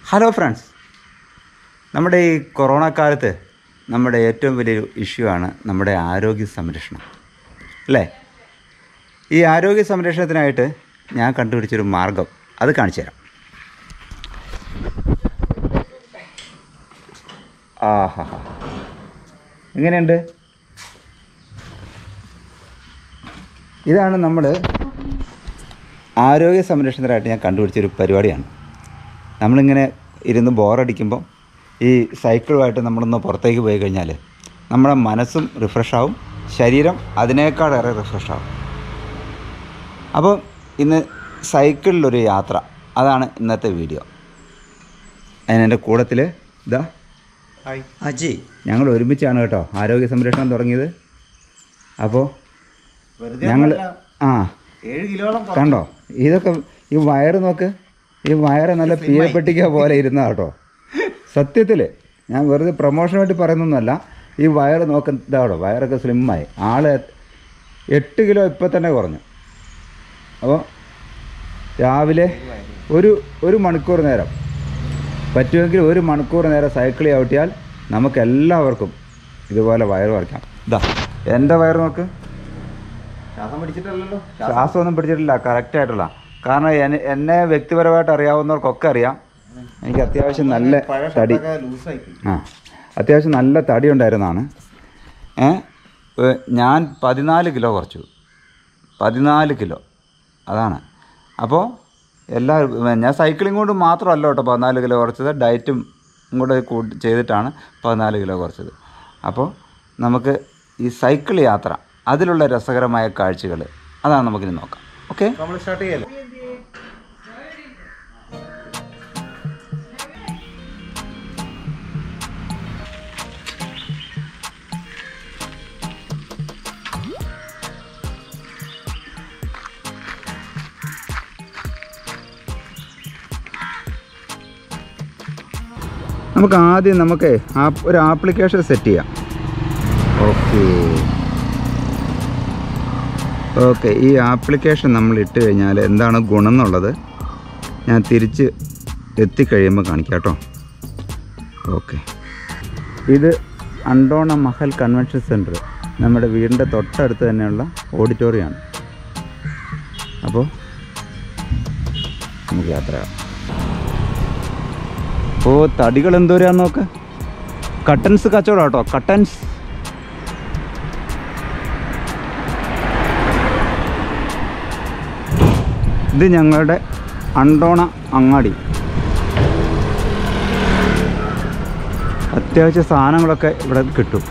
Hello friends നമ്മുടെ ഈ corona കാലത്ത് നമ്മുടെ ഏറ്റവും വലിയൊരു ഇഷ്യൂ ആണ് നമ്മുടെ ആരോഗ്യ സംരക്ഷണം അല്ലേ ഈ ആരോഗ്യ സംരക്ഷണത്തിനായിട്ട് ഞാൻ കണ്ടുപിടിച്ചൊരു മാർഗം അത് കാണിച്ചു തരാം ആഹാ എങ്ങനെയുണ്ട് ഇതാണ് നമ്മൾ ആരോഗ്യ സംരക്ഷണത്തിനായിട്ട് ഞാൻ കണ്ടുപിടിച്ചൊരു പരിപാടിയാണ് നമ്മളിങ്ങനെ ഇരുന്ന് ബോറടിക്കുമ്പോൾ ഈ സൈക്കിളുമായിട്ട് നമ്മളൊന്ന് പുറത്തേക്ക് പോയി കഴിഞ്ഞാൽ നമ്മുടെ മനസ്സും റിഫ്രഷ് ആവും ശരീരം അതിനേക്കാളേറെ റിഫ്രഷ് ആവും അപ്പോൾ ഇന്ന് സൈക്കിളിലൊരു യാത്ര അതാണ് ഇന്നത്തെ വീഡിയോ അതിനെൻ്റെ കൂടത്തിൽ ഇതാ അജയ് ഞങ്ങൾ ഒരുമിച്ചാണ് കേട്ടോ ആരോഗ്യ സംരക്ഷണം തുടങ്ങിയത് അപ്പോൾ വെറുതെ ഞങ്ങൾ ഒന്നുമല്ല. ആ ഏഴ് കിലോളം കുറഞ്ഞു. കണ്ടോ ഇതൊക്കെ ഈ വയറ് നോക്ക് ഈ വയറ് നല്ല പീരപ്പെട്ടിക്ക പോലെ ഇരുന്ന കേട്ടോ സത്യത്തിൽ ഞാൻ വെറുതെ പ്രൊമോഷൻ വേണ്ടി പറയുന്നൊന്നുമല്ല ഈ വയറ് നോക്ക ഇതാടോ വയറൊക്കെ സ്ലിമ്മായി ആള് എട്ട് കിലോ ഇപ്പം തന്നെ കുറഞ്ഞു അപ്പോൾ രാവിലെ ഒരു ഒരു മണിക്കൂർ നേരം പറ്റുമെങ്കിൽ ഒരു മണിക്കൂർ നേരം സൈക്കിൾ ചവിട്ടിയാൽ നമുക്ക് എല്ലാവർക്കും ഇതുപോലെ വയറ് കുറയ്ക്കാം ഇതാ എൻ്റെ വയറ് നോക്ക് ശ്വാസം പിടിച്ചിട്ടല്ലല്ലോ ശ്വാസമൊന്നും പിടിച്ചിട്ടില്ല കറക്റ്റ് ആയിട്ടുള്ള കാരണം എന്നെ- എന്നെ വ്യക്തിപരമായിട്ട് അറിയാവുന്നവർക്കൊക്കെ അറിയാം എനിക്ക് അത്യാവശ്യം നല്ല പഴയ തടി ഷർട്ടൊക്കെ ലൂസായി പോയി. ആ അത്യാവശ്യം നല്ല തടി ഉണ്ടായിരുന്നതാണ് ഏ ഏ, ഞാൻ പതിനാല് കിലോ കുറച്ചു പതിനാല് കിലോ അതാണ് അപ്പോൾ എല്ലാ ഞാൻ സൈക്ലിംഗ് കൊണ്ട് മാത്രമല്ല കേട്ടോ പതിനാല് കിലോ കുറച്ചത് ഡയറ്റും കൂടെ കൂട്ടി ചെയ്തിട്ടാണ് പതിനാല് കിലോ കുറച്ചത് അപ്പോൾ നമുക്ക് ഈ സൈക്കിൾ യാത്ര അതിലുള്ള രസകരമായ കാഴ്ചകൾ അതാണ് നമുക്കിനി നോക്കാം ഓക്കെ നമ്മൾ സ്റ്റാർട്ട് ചെയ്യല്ലേ നമുക്ക് ആദ്യം നമുക്ക് ആപ്പ് ഒരു ആപ്ലിക്കേഷൻ സെറ്റ് ചെയ്യാം ഓക്കെ ഓക്കെ ഈ ആപ്ലിക്കേഷൻ നമ്മൾ ഇട്ട് കഴിഞ്ഞാൽ എന്താണ് ഗുണം എന്നുള്ളത് ഞാൻ തിരിച്ച് എത്തിക്കഴിയുമ്പോൾ കാണിക്കാം കേട്ടോ ഓക്കെ ഇത് അണ്ടോണ മഹൽ കൺവെൻഷൻ സെൻറ്റർ നമ്മുടെ വീടിൻ്റെ തൊട്ടടുത്ത് തന്നെയുള്ള ഓഡിറ്റോറിയമാണ് അപ്പോൾ നമുക്ക് യാത്രയാകാം ഓ തടികൾ എന്തോരാന്ന് നോക്ക് കട്ടൻസ് കച്ചവടം കേട്ടോ കട്ടൻസ് ഇത് ഞങ്ങളുടെ അണ്ടോണ അങ്ങാടി അത്യാവശ്യ സാധനങ്ങളൊക്കെ ഇവിടെ കിട്ടും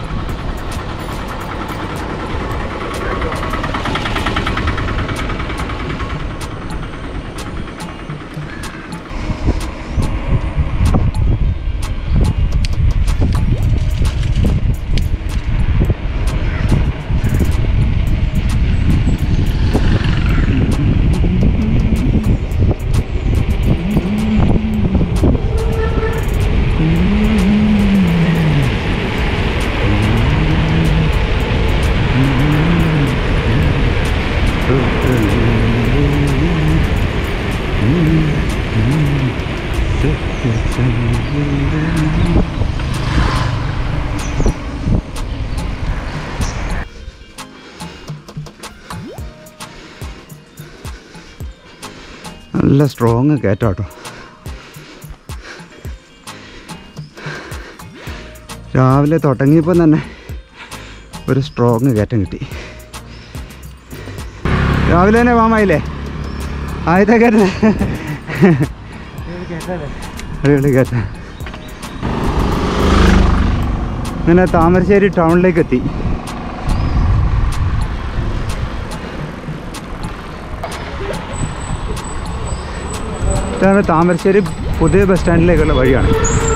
നല്ല സ്ട്രോങ് കയറ്റാട്ടോ രാവിലെ തുടങ്ങിയപ്പോൾ തന്നെ ഒരു സ്ട്രോങ് കയറ്റം കിട്ടി രാവിലെ തന്നെ വാമായില്ലേ ആദ്യത്തെ കയറ്റം അടിപൊളി കയറ്റം അങ്ങനെ താമരശ്ശേരി ടൗണിലേക്ക് എത്തി ഇതാണ് താമരശ്ശേരി പുതിയ ബസ് സ്റ്റാൻഡിലേക്കുള്ള വഴിയാണ്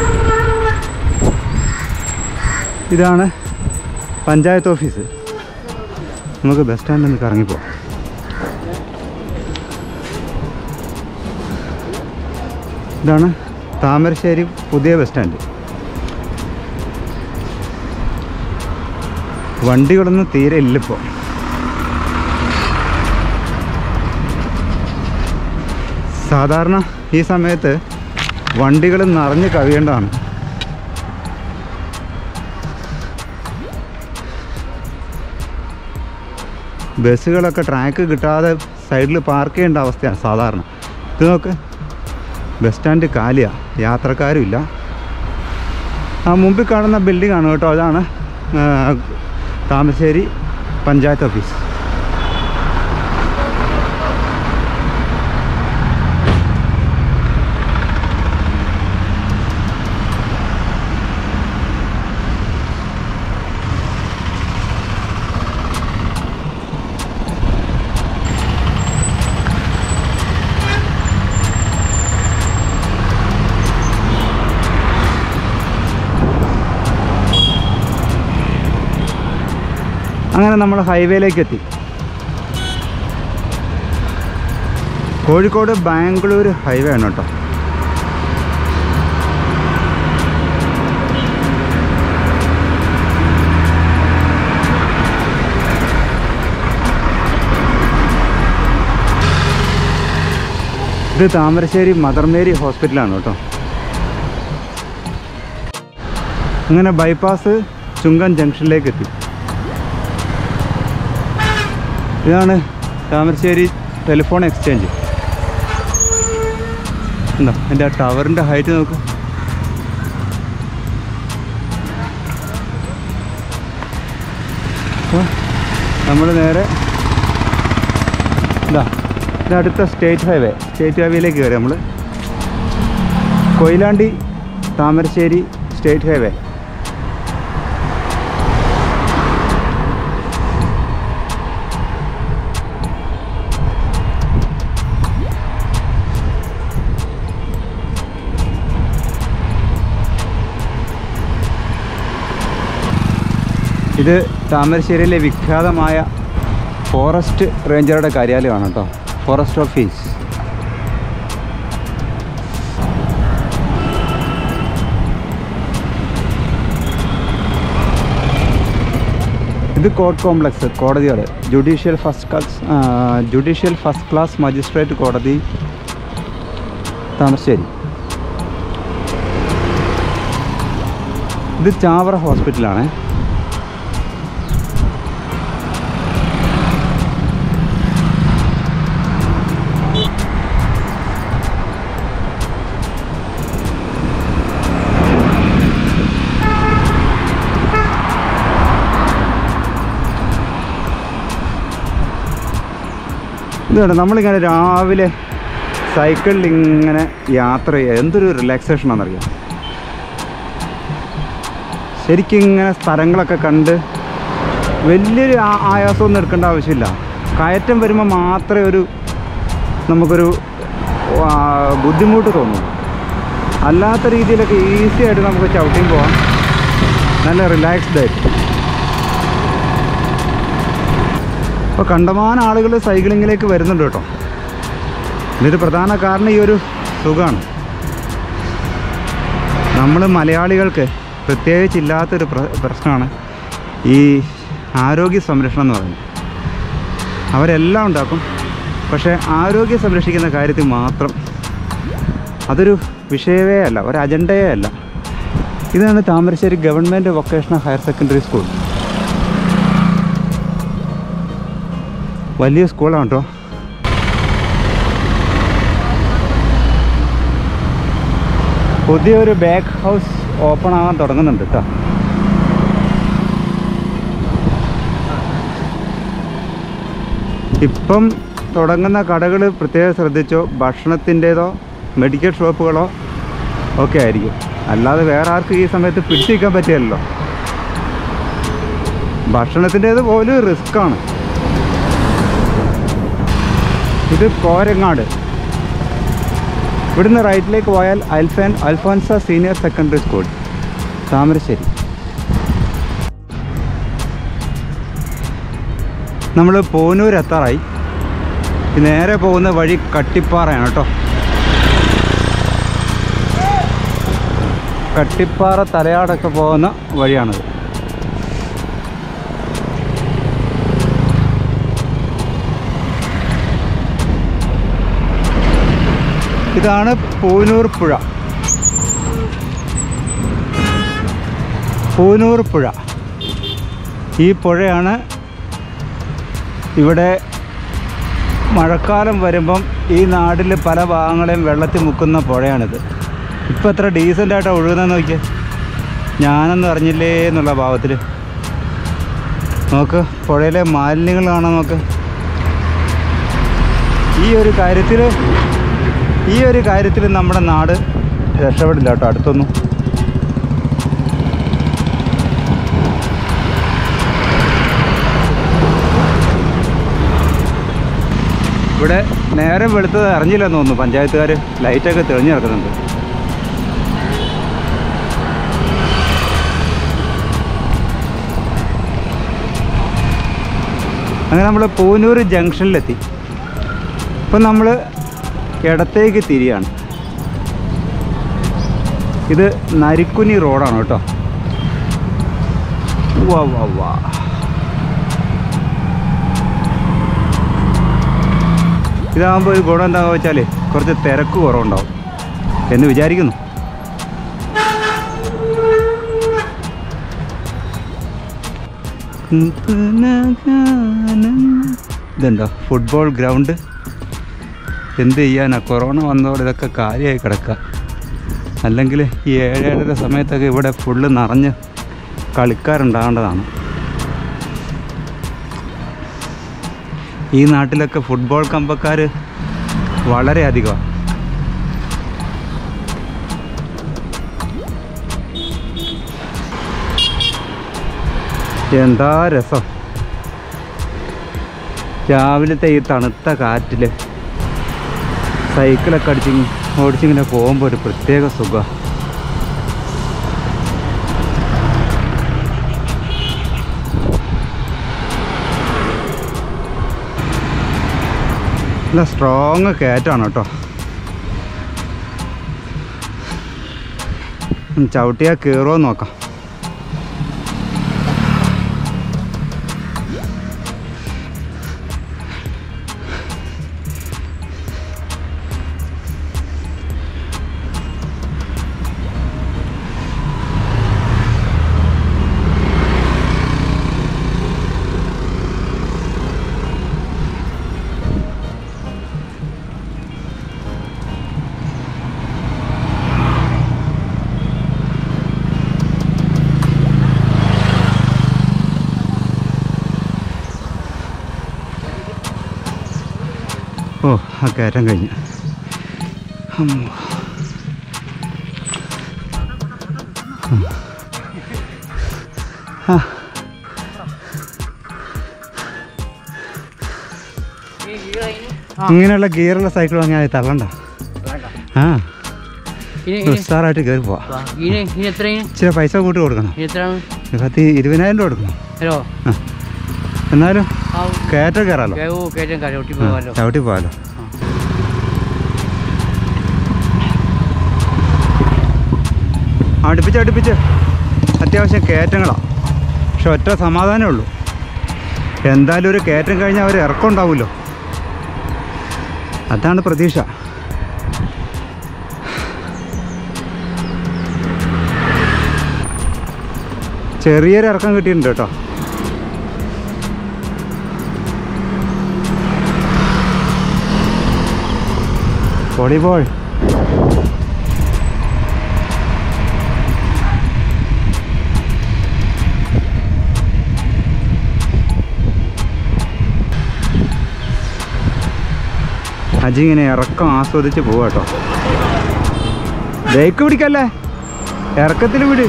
ഇതാണ് പഞ്ചായത്ത് ഓഫീസ് നമുക്ക് ബസ് സ്റ്റാൻഡിൽ നിന്ന് കറങ്ങിപ്പോവാം ഇതാണ് താമരശ്ശേരി പുതിയ ബസ് സ്റ്റാൻഡ് വണ്ടികളൊന്നും തീരെ ഇല്ലിപ്പോൾ സാധാരണ ഈ സമയത്ത് വണ്ടികൾ നിറഞ്ഞ് കവിയേണ്ടതാണ് ബസ്സുകളൊക്കെ ട്രാക്ക് കിട്ടാതെ സൈഡിൽ പാർക്ക് ചെയ്യേണ്ട അവസ്ഥയാണ് സാധാരണ ഇത് നോക്ക് ബസ് സ്റ്റാൻഡ് കാലിയാണ് യാത്രക്കാരും ഇല്ല ആ മുമ്പിൽ കാണുന്ന ബിൽഡിംഗ് ആണ് കേട്ടോ അതാണ് ആ, താമരശ്ശേരി പഞ്ചായത്ത് ഓഫീസ് അങ്ങനെ നമ്മൾ ഹൈവേയിലേക്ക് എത്തി കോഴിക്കോട് ബാംഗ്ലൂർ ഹൈവേ ആണ് കേട്ടോ ഇത് താമരശ്ശേരി മദർ മേരി ഹോസ്പിറ്റലാണ് കേട്ടോ അങ്ങനെ ബൈപ്പാസ് ചുങ്കൻ ജംഗ്ഷനിലേക്ക് എത്തി ഇതാണ് താമരശ്ശേരി ടെലിഫോൺ എക്സ്ചേഞ്ച് എന്താ എൻ്റെ ആ ടവറിൻ്റെ ഹൈറ്റ് നോക്ക് നമ്മൾ നേരെ ഇതാ ഇത് അടുത്ത സ്റ്റേറ്റ് ഹൈവേ സ്റ്റേറ്റ് ഹൈവേയിലേക്ക് കയറി നമ്മൾ കൊയിലാണ്ടി താമരശ്ശേരി സ്റ്റേറ്റ് ഹൈവേ ഇത് താമരശ്ശേരിയിലെ വിഖ്യാതമായ ഫോറസ്റ്റ് റേഞ്ചറുടെ കാര്യാലയമാണ് കേട്ടോ ഫോറസ്റ്റ് ഓഫീസ് ഇത് കോർട്ട് കോംപ്ലക്സ് കോടതികൾ judicial first class judicial first class magistrate കോടതി താമരശ്ശേരി ഇത് ചാവറ ഹോസ്പിറ്റലാണ് ഇതാണ് നമ്മളിങ്ങനെ രാവിലെ സൈക്കിളിൽ ഇങ്ങനെ യാത്ര ചെയ്യുക എന്തൊരു റിലാക്സേഷൻ ആണെന്നറിയാം ശരിക്കും ഇങ്ങനെ സ്ഥലങ്ങളൊക്കെ കണ്ട് വലിയൊരു ആ- ആയാസമൊന്നും എടുക്കേണ്ട ആവശ്യമില്ല കയറ്റം വരുമ്പോൾ മാത്രമേ ഒരു നമുക്കൊരു ആ, ബുദ്ധിമുട്ട് തോന്നും അല്ലാത്ത രീതിയിലൊക്കെ ഈസി ആയിട്ട് നമുക്ക് ചവിട്ടിയും പോവാം നല്ല റിലാക്സ്ഡ് ആയിട്ട് ഇപ്പോൾ കണ്ടമാനം ആളുകൾ സൈക്ലിങ്ങിലേക്ക് വരുന്നുണ്ട് കേട്ടോ ഇതിൻ്റെ പ്രധാന കാരണം ഈ ഒരു സുഖമാണ് നമ്മൾ മലയാളികൾക്ക് പ്രത്യേകിച്ച് ഇല്ലാത്തൊരു പ്ര പ്രശ്നമാണ് ഈ ആരോഗ്യ സംരക്ഷണം എന്ന് പറയുന്നത് അവരെല്ലാം ഉണ്ടാക്കും പക്ഷേ ആരോഗ്യം സംരക്ഷിക്കുന്ന കാര്യത്തിൽ മാത്രം അതൊരു വിഷയമേ അല്ല ഒരു അജണ്ടയേ അല്ല ഇതാണ് Thamarassery government vocational higher secondary school വലിയ സ്കൂളാണ് കേട്ടോ പുതിയൊരു ബാക്ക് ഹൗസ് ഓപ്പൺ ആവാൻ തുടങ്ങുന്നുണ്ട് കേട്ടോ ഇപ്പം തുടങ്ങുന്ന കടകൾ പ്രത്യേകം ശ്രദ്ധിച്ചോ ഭക്ഷണത്തിൻ്റേതോ മെഡിക്കൽ ഷോപ്പുകളോ ഒക്കെ ആയിരിക്കും അല്ലാതെ വേറെ ആർക്കും ഈ സമയത്ത് പിടിച്ചിരിക്കാൻ പറ്റില്ലല്ലോ ഭക്ഷണത്തിൻ്റേത് പോലും റിസ്ക്കാണ് ഇത് കോരങ്ങാട് ഇവിടുന്ന് റൈറ്റിലേക്ക് പോയാൽ അൽഫാൻ Alphonsa senior secondary school Thamarassery നമ്മൾ പോനൂർ എത്താറായി ഈ നേരെ പോകുന്ന വഴി കട്ടിപ്പാറയാണ് കേട്ടോ കട്ടിപ്പാറ തലയാടൊക്കെ പോകുന്ന വഴിയാണത് ഇതാണ് പൂനൂർ പുഴ പൂനൂർ പുഴ ഈ പുഴയാണ് ഇവിടെ മഴക്കാലം വരുമ്പം ഈ നാട്ടിൽ പല ഭാഗങ്ങളെയും വെള്ളത്തിൽ മുക്കുന്ന പുഴയാണിത് ഇപ്പം എത്ര ഡീസൻ്റായിട്ടാണ് ഒഴുകുന്നതെന്ന് നോക്കിയേ ഞാനൊന്നും അറിഞ്ഞില്ലേ എന്നുള്ള ഭാവത്തിൽ നോക്ക് പുഴയിലെ മാലിന്യങ്ങൾ കാണാൻ നോക്ക് ഈ ഒരു കാര്യത്തിൽ ഈ ഒരു കാര്യത്തിൽ നമ്മുടെ നാട് രക്ഷപ്പെടില്ല കേട്ടോ അടുത്തൊന്നും ഇവിടെ നേരം വെളുത്തത് അറിഞ്ഞില്ലെന്ന് തോന്നുന്നു പഞ്ചായത്തുകാർ ലൈറ്റൊക്കെ തെളിഞ്ഞു കിടക്കുന്നുണ്ട് അങ്ങനെ നമ്മൾ പൂനൂർ ജംഗ്ഷനിലെത്തി ഇപ്പം നമ്മൾ ഇടത്തേക്ക് തിരിയാണ് ഇത് നരിക്കുനി റോഡാണ് കേട്ടോ വാ വാ വാ ഇതാകുമ്പോൾ ഒരു ഗുണം എന്താണെന്ന് വെച്ചാൽ കുറച്ച് തിരക്ക് കുറവുണ്ടാവും എന്ന് വിചാരിക്കുന്നു ഇതുണ്ടോ ഫുട്ബോൾ ഗ്രൗണ്ട് എന്ത് ചെയ്യാനാ കൊറോണ വന്നതോടെ ഇതൊക്കെ കാര്യമായി കിടക്കുക അല്ലെങ്കിൽ ഈ ഏഴേഴര സമയത്തൊക്കെ ഇവിടെ ഫുള്ള് നിറഞ്ഞ് കളിക്കാരുണ്ടാകേണ്ടതാണ് ഈ നാട്ടിലൊക്കെ ഫുട്ബോൾ കമ്പക്കാർ വളരെ അധികമാണ് എന്താ രസം രാവിലത്തെ ഈ തണുത്ത കാറ്റിൽ സൈക്കിളൊക്കെ അടിച്ച് ഓടിച്ചിങ്ങനെ പോകുമ്പോൾ ഒരു പ്രത്യേക സുഖം നല്ല സ്ട്രോങ് കയറ്റാണ് കേട്ടോ ഉം, ചവിട്ടിയാൽ കയറുമോ നോക്കാം ഓ ആ കയറ്റം കഴിഞ്ഞു അമ്മോ. ഉം. ആ. ഇങ്ങനെയുള്ള ഗിയറുള്ള സൈക്കിൾ വാങ്ങിയാൽ അത് തള്ളണ്ട ആ ഇനി ഇനി ഉഷാറായിട്ട് കയറി പോവാം വാ. ഇനി ഇനി എത്ര ഇനി ഇച്ചിരി പൈസ കൂട്ടി കൊടുക്കണം ഇനി എത്രയാണ് ഒരു പത്ത് ഇരുപതിനായിരം രൂപ കൊടുക്കണം ഹലോ ആ എന്നാലും ആ കയറ്റം കയറാലോ ഓ കയറ്റം കയറി ഒട്ടി ആ, പോകാമല്ലോ ചവിട്ടി പോകാലോ അടുപ്പിച്ച് അടുപ്പിച്ച് അത്യാവശ്യം കയറ്റങ്ങളാണ് പക്ഷെ ഒറ്റ സമാധാനമേ ഉള്ളൂ എന്തായാലും ഒരു കയറ്റം കഴിഞ്ഞാൽ അവർ ഇറക്കം ഉണ്ടാവുമല്ലോ അതാണ് പ്രതീക്ഷ ചെറിയൊരു ഇറക്കം കിട്ടിയിട്ടുണ്ട് കേട്ടോ വോളിബോൾ അജി ഇങ്ങനെ ഇറക്കം ആസ്വദിച്ച് പോവാ കേട്ടോ ബ്രേക്ക് പിടിക്കല്ലേ ഇറക്കത്തിൽ വിട്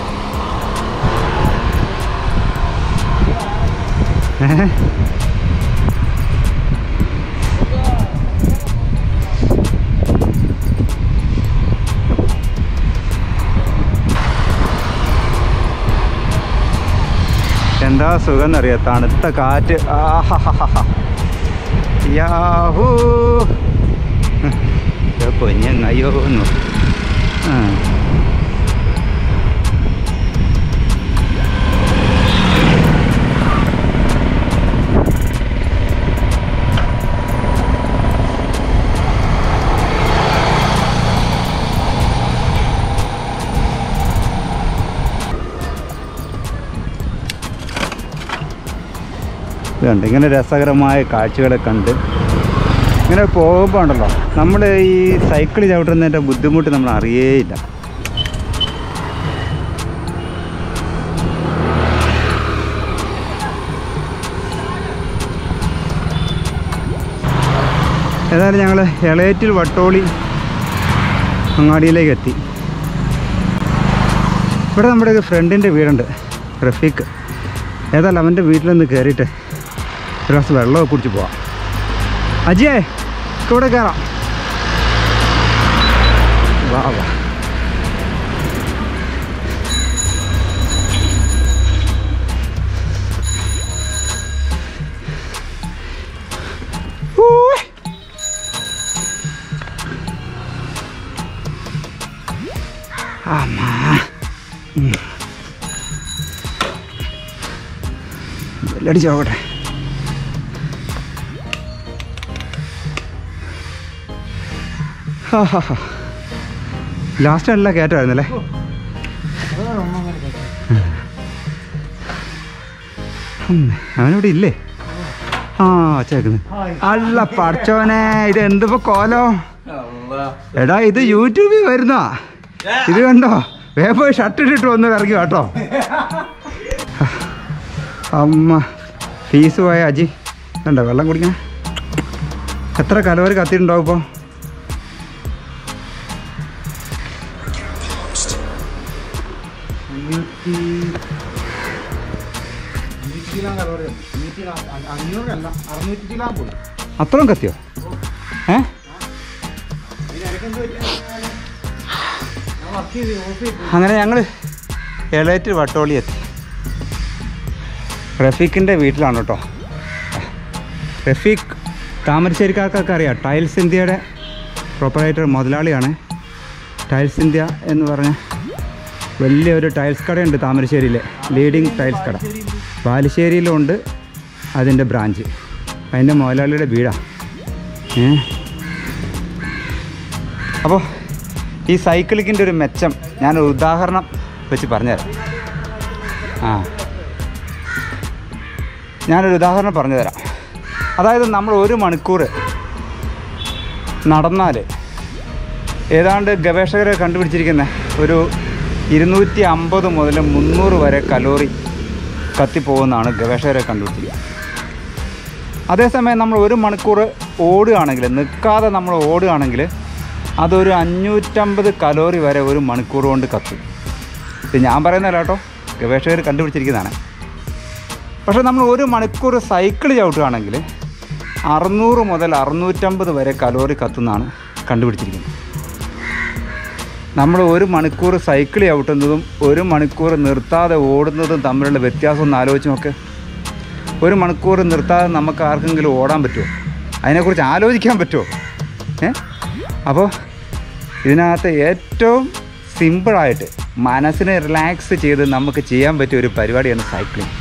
ഏഹ് എന്താ സുഖം എന്നറിയാം തണുത്ത കാറ്റ് ആഹാഹാഹാ. യാഹൂ പൊഞ്ഞങ്ങയ്യോ എന്ന് ആ ഇതുണ്ട് ഇങ്ങനെ രസകരമായ കാഴ്ചകളെ കണ്ട് ഇങ്ങനെ പോകുമ്പോൾ ഉണ്ടല്ലോ നമ്മൾ ഈ സൈക്കിൾ ചവിട്ടുന്നതിൻ്റെ ബുദ്ധിമുട്ട് നമ്മൾ അറിയേയില്ല ഏതായാലും ഞങ്ങൾ എളേറ്റിൽ വട്ടോളി അങ്ങാടിയിലേക്ക് എത്തി ഇവിടെ നമ്മുടെ ഒരു ഫ്രണ്ടിൻ്റെ വീടുണ്ട് റഫീഖ് ഏതായാലും അവൻ്റെ വീട്ടിലൊന്ന് കയറിയിട്ട് ഒരു ഗ്ലാസ് വെള്ളമൊക്കെ കുടിച്ച് പോവാം അജിയേ ഇവിടെ കയറാം വാ വാ ഊയ്. അമ്മാ ഉം. ബെല്ലടിച്ച് നോക്കട്ടെ ലാസ്റ്റ് നല്ല കയറ്റമായിരുന്നല്ലേ ഉം, അവനിവിടെ ഇല്ലേ ആ ചേക്കുന്നു അല്ല പഠിച്ചവനെ ഇത് എന്തിപ്പോ കോലോ എടാ ഇത് യൂട്യൂബിൽ വരുന്ന ഇത് കണ്ടോ വേഗം പോയി ഷർട്ട് ഇട്ടിട്ട് വന്ന് ഇറങ്ങി കേട്ടോ അമ്മ ഫീസ് പോയ അജി കണ്ടോ വെള്ളം കുടിക്കണേ എത്ര കലവർ കത്തിയിട്ടുണ്ടാവും ഇപ്പോൾ അഞ്ഞൂറല്ല അറുന്നൂറ്റി കിലോ പോയി അത്രയും കത്തിയോ ഏ വർക്ക് ചെയ്ത് ഓഫ് ചെയ്ത് അങ്ങനെ ഞങ്ങൾ എളേറ്റ് വട്ടോളി എത്തി റഫീഖിൻ്റെ വീട്ടിലാണ് കേട്ടോ റഫീഖ് താമരശ്ശേരിക്കാർക്കൊക്കെ അറിയാം ടൈൽസ് ഇന്ത്യയുടെ പ്രൊപ്പറേറ്റർ മുതലാളിയാണ് ടൈൽസ് ഇന്ത്യ എന്ന് പറഞ്ഞ വലിയൊരു ടൈൽസ് കടയുണ്ട് താമരശ്ശേരിയിലെ ലീഡിങ് ടൈൽസ് കട ബാലുശ്ശേരിയിലുണ്ട് അതിൻ്റെ ബ്രാഞ്ച് അതിൻ്റെ മുതലാളിയുടെ വീടാണ് ഏ അപ്പോൾ ഈ സൈക്കിളിക്കിൻ്റെ ഒരു മെച്ചം ഞാനൊരു ഉദാഹരണം വെച്ച് പറഞ്ഞുതരാം ആ ഞാനൊരു ഉദാഹരണം പറഞ്ഞു തരാം അതായത് നമ്മൾ ഒരു മണിക്കൂർ നടന്നാൽ ഏതാണ്ട് ഗവേഷകരെ കണ്ടുപിടിച്ചിരിക്കുന്ന ഒരു ഇരുന്നൂറ്റി അമ്പത് മുതൽ മുന്നൂറ് വരെ കലോറി കത്തിപ്പോകുന്നതാണ് ഗവേഷകരെ കണ്ടുപിടിച്ചിരിക്കുന്നത് അതേസമയം നമ്മൾ ഒരു മണിക്കൂർ ഓടുകയാണെങ്കിൽ നിൽക്കാതെ നമ്മൾ ഓടുകയാണെങ്കിൽ അതൊരു അഞ്ഞൂറ്റമ്പത് കലോറി വരെ ഒരു മണിക്കൂർ കൊണ്ട് കത്തും ഇത് ഞാൻ പറയുന്നതല്ല കേട്ടോ ഗവേഷകർ കണ്ടുപിടിച്ചിരിക്കുന്നതാണ് പക്ഷേ നമ്മൾ ഒരു മണിക്കൂർ സൈക്കിൾ ചവിട്ടുകയാണെങ്കിൽ അറുന്നൂറ് മുതൽ അറുന്നൂറ്റമ്പത് വരെ കലോറി കത്തുന്നതാണ് കണ്ടുപിടിച്ചിരിക്കുന്നത് നമ്മൾ ഒരു മണിക്കൂർ സൈക്കിൾ ചവിട്ടുന്നതും ഒരു മണിക്കൂർ നിർത്താതെ ഓടുന്നതും തമ്മിലുള്ള വ്യത്യാസം ഒന്ന് ആലോചിച്ച് നോക്ക് ഒരു മണിക്കൂർ നിർത്താതെ നമുക്ക് ആർക്കെങ്കിലും ഓടാൻ പറ്റുമോ അതിനെക്കുറിച്ച് ആലോചിക്കാൻ പറ്റുമോ ഏ അപ്പോൾ ഇതിനകത്ത് ഏറ്റവും സിമ്പിളായിട്ട് മനസ്സിനെ റിലാക്സ് ചെയ്ത് നമുക്ക് ചെയ്യാൻ പറ്റിയ ഒരു പരിപാടിയാണ് സൈക്ലിംഗ്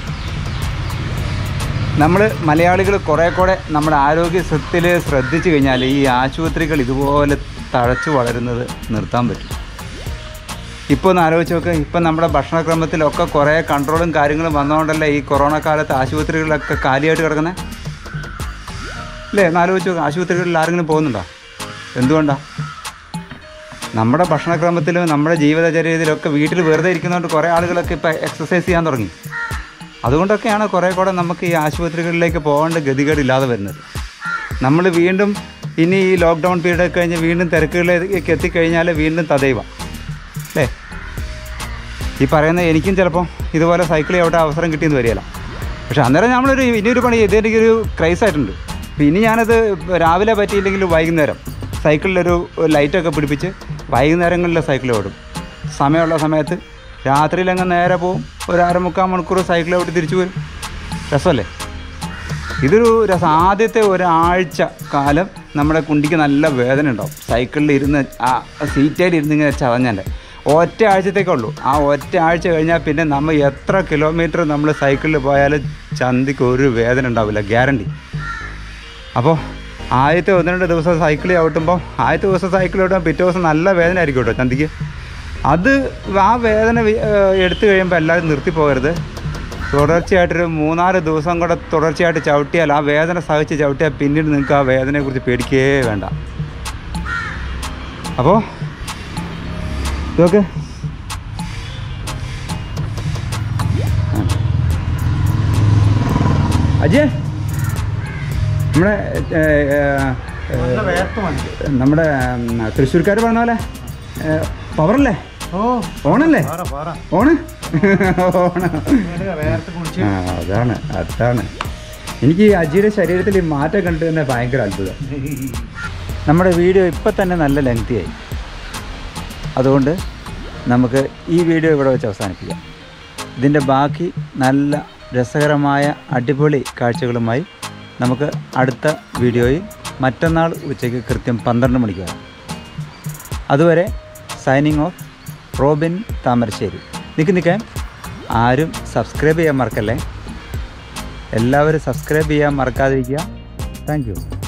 നമ്മൾ മലയാളികൾ കുറേ കൂടെ നമ്മുടെ ആരോഗ്യത്തിൽ ശ്രദ്ധിച്ചു കഴിഞ്ഞാൽ ഈ ആശുപത്രികൾ ഇതുപോലെ തഴച്ചു വളരുന്നത് നിർത്താൻ പറ്റും ഇപ്പോൾ ഒന്ന് ആലോചിച്ച് നോക്ക് ഇപ്പം നമ്മുടെ ഭക്ഷണക്രമത്തിലൊക്കെ കുറേ കൺട്രോളും കാര്യങ്ങളും വന്നതുകൊണ്ടല്ലേ ഈ കൊറോണ കാലത്ത് ആശുപത്രികളിലൊക്കെ കാലിയായിട്ട് കിടക്കുന്നത് അല്ലേ ഒന്ന് ആലോചിച്ച് നോക്ക് ആശുപത്രികളിൽ ആരെങ്കിലും പോകുന്നുണ്ടോ എന്തുകൊണ്ടാണ് നമ്മുടെ ഭക്ഷണക്രമത്തിലും നമ്മുടെ ജീവിതചര്യയിലൊക്കെ വീട്ടിൽ വെറുതെ ഇരിക്കുന്നതുകൊണ്ട് കുറേ ആളുകളൊക്കെ ഇപ്പോൾ എക്സസൈസ് ചെയ്യാൻ തുടങ്ങി അതുകൊണ്ടൊക്കെയാണ് കുറേ കൂടെ നമുക്ക് ഈ ആശുപത്രികളിലേക്ക് പോകേണ്ട ഗതികേടില്ലാതെ വരുന്നത് നമ്മൾ വീണ്ടും ഇനി ഈ ലോക്ക്ഡൗൺ പീരീഡ് ഒക്കെ കഴിഞ്ഞ് വീണ്ടും തിരക്കുകളിലേക്ക് എത്തിക്കഴിഞ്ഞാൽ വീണ്ടും തദൈവ അല്ലേ ഈ പറയുന്ന എനിക്കും ചിലപ്പോൾ ഇതുപോലെ സൈക്കിൾ ചവിട്ടാൻ അവസരം കിട്ടിയെന്ന് വരികയില്ല പക്ഷെ അന്നേരം നമ്മളൊരു ഇനിയൊരു പണി ഇതെനിക്കൊരു ക്രൈസ് ആയിട്ടുണ്ട് അപ്പോൾ ഇനി ഞാനത് രാവിലെ പറ്റിയില്ലെങ്കിൽ വൈകുന്നേരം സൈക്കിളിലൊരു ലൈറ്റൊക്കെ പിടിപ്പിച്ച് വൈകുന്നേരങ്ങളിൽ സൈക്കിൾ ഓടും സമയമുള്ള സമയത്ത് രാത്രിയിലങ്ങ് നേരെ പോവും ഒരു അരമുക്കാൽ മണിക്കൂർ സൈക്കിൾ ഓടി തിരിച്ചു വരും രസമല്ലേ ഇതൊരു രസം ആദ്യത്തെ ഒരാഴ്ച കാലം നമ്മുടെ കുണ്ടിക്ക് നല്ല വേദന ഉണ്ടാവും സൈക്കിളിൽ ഇരുന്ന് ആ സീറ്റയിൽ ഇരുന്ന് ഇങ്ങനെ ചതഞ്ഞാൽ ഒറ്റ ആഴ്ചത്തേക്കേ ഉള്ളൂ ആ ഒറ്റ ആഴ്ച കഴിഞ്ഞാൽ പിന്നെ നമ്മൾ എത്ര കിലോമീറ്റർ നമ്മൾ സൈക്കിളിൽ പോയാലും ചന്തിക്ക് ഒരു വേദന ഉണ്ടാവില്ല ഗ്യാരണ്ടി അപ്പോൾ ആദ്യത്തെ ഒന്ന് രണ്ട് ദിവസം സൈക്കിൾ ചവിട്ടുമ്പോൾ ആദ്യത്തെ ദിവസം സൈക്കിൾ ചവിട്ടുമ്പോൾ പിറ്റേ ദിവസം നല്ല വേദന ആയിരിക്കും കേട്ടോ ചന്തിക്ക് അത് ആ വേദന വി- ഏഹ് എടുത്തു കഴിയുമ്പോൾ എല്ലാവരും നിർത്തി പോകരുത് തുടർച്ചയായിട്ടൊരു മൂന്നാല് ദിവസം കൂടെ തുടർച്ചയായിട്ട് ചവിട്ടിയാൽ ആ വേദന സഹിച്ച് ചവിട്ടിയാൽ പിന്നീട് നിങ്ങൾക്ക് ആ വേദനയെക്കുറിച്ച് പേടിക്കേ വേണ്ട അപ്പോൾ ഇതൊക്കെ അജയ് നമ്മുടെ ഏ, ഏ, ഏ, നല്ല വേർത്ത് വണ്ടി നമ്മുടെ തൃശ്ശൂർക്കാർ പറഞ്ഞ പോലെ പവറല്ലേ ഓ ഓണല്ലേ പറ പറ ഓണ് ഓണ് ഇങ്ങനെ വേർത്ത് കുളിച്ച് ആ അതാണ് അതാണ് എനിക്ക് ഈ അജിയുടെ ശരീരത്തിൽ ഈ മാറ്റം കണ്ടിട്ട് തന്നെ ഭയങ്കര അത്ഭുതം നമ്മുടെ വീഡിയോ ഇപ്പം തന്നെ നല്ല ലെങ്തി ആയി അതുകൊണ്ട് നമുക്ക് ഈ വീഡിയോ ഇവിടെ വെച്ച് അവസാനിപ്പിക്കാം ഇതിൻ്റെ ബാക്കി നല്ല രസകരമായ അടിപൊളി കാഴ്ചകളുമായി നമുക്ക് അടുത്ത വീഡിയോയിൽ മറ്റന്നാൾ ഉച്ചയ്ക്ക് കൃത്യം പന്ത്രണ്ട് മണിക്ക് വരാം അതുവരെ സൈനിങ് ഓഫ് റോബിൻ താമരശ്ശേരി നിൽക്ക് നിൽക്കാൻ ആരും സബ്സ്ക്രൈബ് ചെയ്യാൻ മറക്കല്ലേ എല്ലാവരും സബ്സ്ക്രൈബ് ചെയ്യാൻ മറക്കാതിരിക്കുക താങ്ക് യു